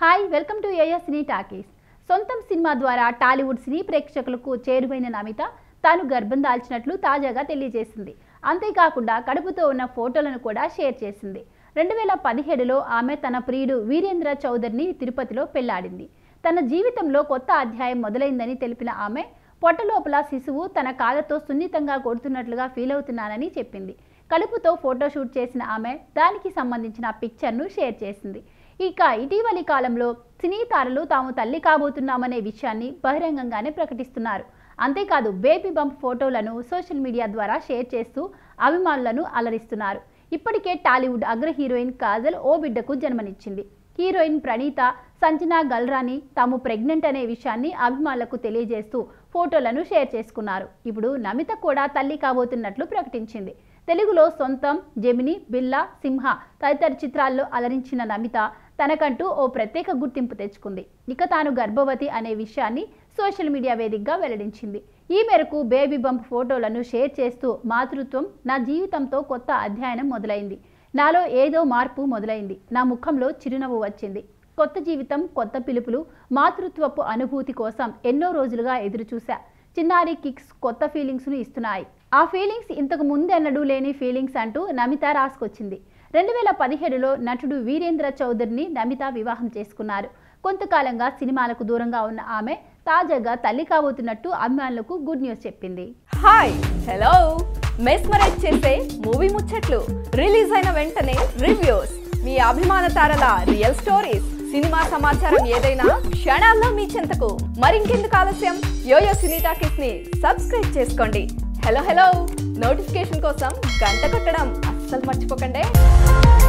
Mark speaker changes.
Speaker 1: hi welcome to A S cine talkies సొంతం సినిమా ద్వారా టాలీవుడ్ సినీ ప్రేక్షకులకు చేరువైన నమిత తాను గర్భం దాల్చినట్లు తాజాగా తెలియజేసింది అంతేకాకుండా కడుపుతో ఉన్న ఫోటోలను కూడా షేర్ చేసింది రెండు వేల పదిహేడులో ఆమె తన ప్రియుడు వీరేంద్ర చౌదరిని తిరుపతిలో పెళ్లాడింది తన జీవితంలో కొత్త అధ్యాయం మొదలైందని తెలిపిన ఆమె పొట్టలోపల శిశువు తన కాళ్ళతో సున్నితంగా కొడుతున్నట్లుగా ఫీల్ అవుతున్నానని చెప్పింది కలుపుతో ఫోటోషూట్ చేసిన ఆమె దానికి సంబంధించిన పిక్చర్ను షేర్ చేసింది ఇక ఇటీవలి కాలంలో సినీ తారలు తాము తల్లి కాబోతున్నామనే విషయాన్ని బహిరంగంగానే ప్రకటిస్తున్నారు అంతేకాదు బేబీ బంప్ ఫోటోలను సోషల్ మీడియా ద్వారా షేర్ చేస్తూ అభిమానులను అలరిస్తున్నారు ఇప్పటికే టాలీవుడ్ అగ్ర హీరోయిన్ కాజల్ ఓ బిడ్డకు జన్మనిచ్చింది హీరోయిన్ ప్రణీత సంజనా గల్రాని తాము ప్రెగ్నెంట్ అనే విషయాన్ని అభిమానులకు తెలియజేస్తూ ఫోటోలను షేర్ చేసుకున్నారు ఇప్పుడు నమిత కూడా తల్లి కాబోతున్నట్లు ప్రకటించింది తెలుగులో సొంతం జెమిని బిల్లా సింహ తదితర చిత్రాల్లో అలరించిన నమిత తనకంటూ ఓ ప్రత్యేక గుర్తింపు తెచ్చుకుంది ఇక తాను గర్భవతి అనే విషయాన్ని సోషల్ మీడియా వేదికగా వెల్లడించింది ఈ మేరకు బేబీ బంప్ ఫోటోలను షేర్ చేస్తూ మాతృత్వం నా జీవితంతో కొత్త అధ్యయనం మొదలైంది నాలో ఏదో మార్పు మొదలైంది నా ముఖంలో చిరునవ్వు వచ్చింది కొత్త జీవితం కొత్త పిలుపులు మాతృత్వపు అనుభూతి కోసం ఎన్నో రోజులుగా ఎదురుచూశా చిన్నారి కిక్స్ కొత్త ఫీలింగ్స్ను ఇస్తున్నాయి ఆ ఫీలింగ్స్ ఇంతకు ముందెన్నడూ లేని ఫీలింగ్స్ అంటూ నమిత రాసుకొచ్చింది రెండు వేల పదిహేడులో నటుడు వీరేంద్ర చౌదరిని నమిత వివాహం చేసుకున్నారు కొంతకాలంగా సినిమాలకు దూరంగా ఉన్న ఆమె తాజాగా తల్లి కాబోతున్నట్టు అభిమానులకు గుడ్ న్యూస్ చెప్పింది
Speaker 2: హాయ్ హలో మెస్మరైజ్ చేసే మూవీ ముచ్చట్లు రిలీజ్ అయిన వెంటనే రివ్యూస్ మీ అభిమాన తారల రియల్ స్టోరీస్ సినిమా సమాచారం ఏదైనా క్షణాల్లో మీ చెంతకు మరింకెందుకు ఆలస్యం యోయో సినీ టాకీస్ ని సబ్స్క్రైబ్ చేసుకోండి హలో హలో నోటిఫికేషన్ కోసం గంట కొట్టడం అస్సలు మర్చిపోకండి